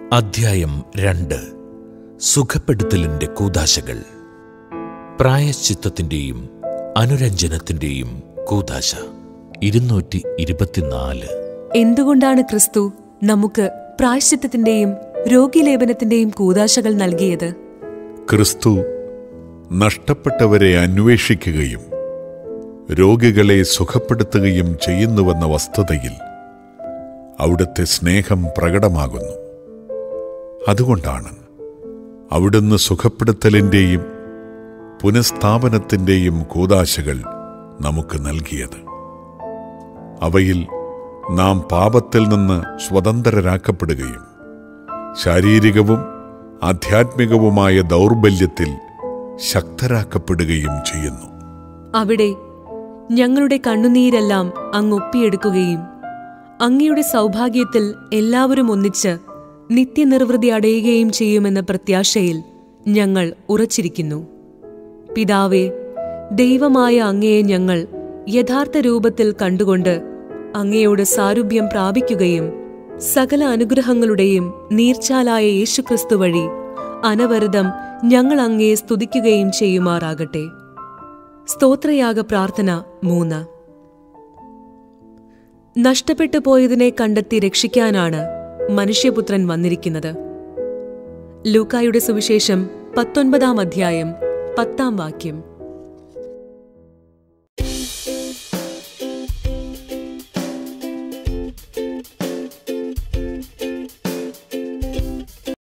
അധ്യായം രണ്ട് സുഖപ്പെടുത്തലിന്റെ കൂതാശകൾ പ്രായശ്ചിത്തത്തിന്റെയും അനുരഞ്ജനത്തിന്റെയും കൂതാശ ഇരുന്നൂറ്റി ഇരുപത്തിനാല് എന്തുകൊണ്ടാണ് ക്രിസ്തു നമുക്ക് പ്രായശ്ചിത്തത്തിന്റെയും രോഗിലേപനത്തിന്റെയും കൂതാശകൾ നൽകിയത് ക്രിസ്തു നഷ്ടപ്പെട്ടവരെ അന്വേഷിക്കുകയും രോഗികളെ സുഖപ്പെടുത്തുകയും ചെയ്യുന്നുവെന്ന വസ്തുതയിൽ അവിടുത്തെ സ്നേഹം പ്രകടമാകുന്നു അതുകൊണ്ടാണ് അവിടുന്ന് സുഖപ്പെടുത്തലിൻ്റെയും പുനഃസ്ഥാപനത്തിൻ്റെയും കൂതാശകൾ നമുക്ക് നൽകിയത് അവയിൽ നാം പാപത്തിൽ നിന്ന് സ്വതന്ത്രരാക്കപ്പെടുകയും ശാരീരികവും ആധ്യാത്മികവുമായ ദൗർബല്യത്തിൽ ശക്തരാക്കപ്പെടുകയും ചെയ്യുന്നു അവിടെ ഞങ്ങളുടെ കണ്ണുനീരെല്ലാം അങ്ങൊപ്പിയെടുക്കുകയും അങ്ങയുടെ സൗഭാഗ്യത്തിൽ എല്ലാവരും ഒന്നിച്ച് നിത്യനിർവൃതി അടയുകയും ചെയ്യുമെന്ന പ്രത്യാശയിൽ ഞങ്ങൾ ഉറച്ചിരിക്കുന്നു പിതാവേ ദൈവമായ അങ്ങയെ ഞങ്ങൾ യഥാർത്ഥ രൂപത്തിൽ കണ്ടുകൊണ്ട് അങ്ങയോട് സാരൂപ്യം പ്രാപിക്കുകയും സകല അനുഗ്രഹങ്ങളുടെയും നീർച്ചാലായ യേശുക്രിസ്തു വഴി അനവരതം ഞങ്ങൾ അങ്ങയെ സ്തുതിക്കുകയും ചെയ്യുമാറാകട്ടെ സ്തോത്രയാഗ പ്രാർത്ഥന മൂന്ന് നഷ്ടപ്പെട്ടു പോയതിനെ കണ്ടെത്തി രക്ഷിക്കാനാണ് മനുഷ്യപുത്രൻ വന്നിരിക്കുന്നത് ലൂക്കായുടെ സുവിശേഷം പത്തൊൻപതാം അധ്യായം പത്താം വാക്യം